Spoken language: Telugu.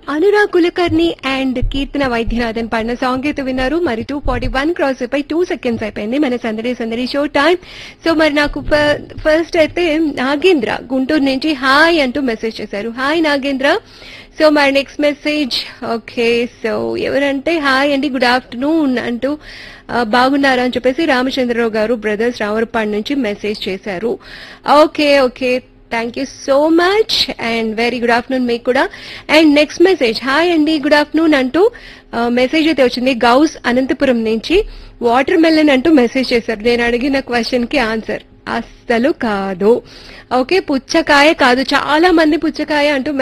అనురాగ్ కులకర్ణి అండ్ కీర్తన వైద్యనాథన్ పాడిన సాంగ్ అయితే విన్నారు మరి టూ ఫార్టీ వన్ క్రాస్ అయిపోయి టూ సెకండ్స్ అయిపోయింది మన సందడి సందడి షో టైం సో మరి నాకు ఫస్ట్ అయితే నాగేంద్ర గుంటూరు నుంచి హాయ్ అంటూ మెసేజ్ చేశారు హాయ్ నాగేంద్ర సో మరి నెక్స్ట్ మెసేజ్ ఓకే సో ఎవరంటే హాయ్ అండి గుడ్ ఆఫ్టర్నూన్ అంటూ ఆ, బాగున్నారా అని చెప్పేసి రామచంద్రరావు గారు బ్రదర్స్ రావరపాడు నుంచి మెసేజ్ చేశారు okay okay thank you so much and very good afternoon మీకు కూడా అండ్ నెక్స్ట్ మెసేజ్ హాయ్ అండి గుడ్ ఆఫ్టర్నూన్ అంటూ మెసేజ్ అయితే వచ్చింది గౌస్ అనంతపురం నుంచి వాటర్ మెలన్ అంటూ మెసేజ్ చేశారు నేను అడిగిన క్వశ్చన్ కి ఆన్సర్ అస్సలు కాదు ఓకే పుచ్చకాయ కాదు చాలా మంది పుచ్చకాయ అంటూ